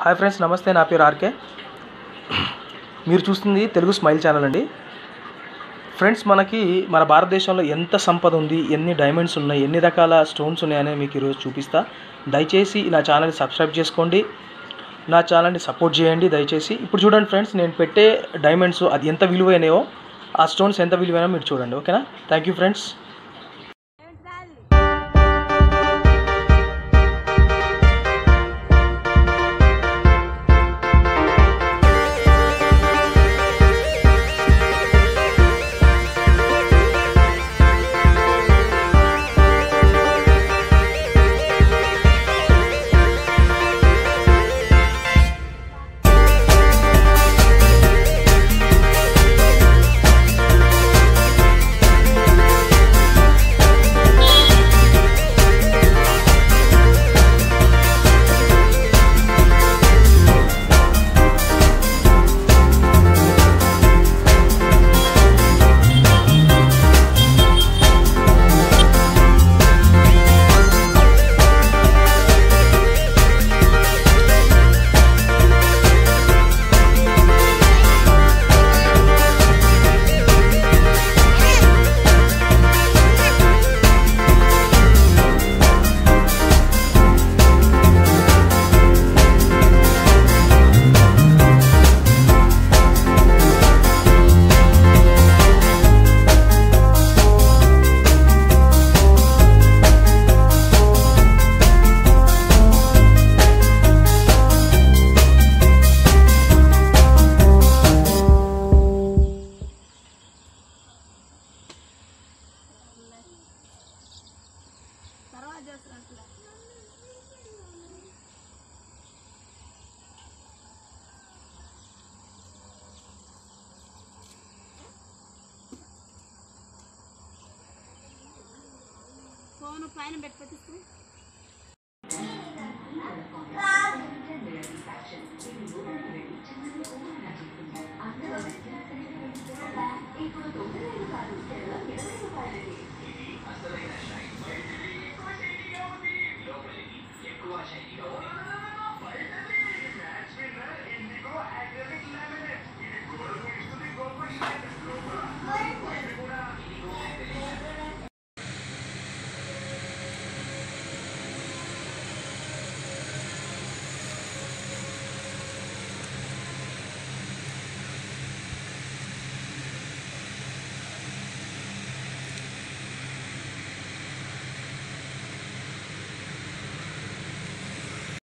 hi friends నమస్తే నా పేరు ఆర్కే మీరు చూస్తుంది తెలుగు స్మైల్ ఛానల్ అండి ఫ్రెండ్స్ మనకి మన భారతదేశంలో ఎంత సంపద ఉంది ఎన్ని డైమండ్స్ ఉన్నాయి ఎన్ని రకాల స్టోన్స్ ఉన్నాయని మీకు ఈరోజు చూపిస్తా దయచేసి నా ఛానల్ని సబ్స్క్రైబ్ చేసుకోండి నా ఛానల్ని సపోర్ట్ చేయండి దయచేసి ఇప్పుడు చూడండి ఫ్రెండ్స్ నేను పెట్టే డైమండ్స్ అది ఎంత విలువైనాయో ఆ స్టోన్స్ ఎంత విలువైనా మీరు చూడండి ఓకేనా థ్యాంక్ యూ ఫ్రెండ్స్ తర్వాత చేస్తున్నట్లే ఫోన్ పైన పెట్టి పెట్టిస్తూ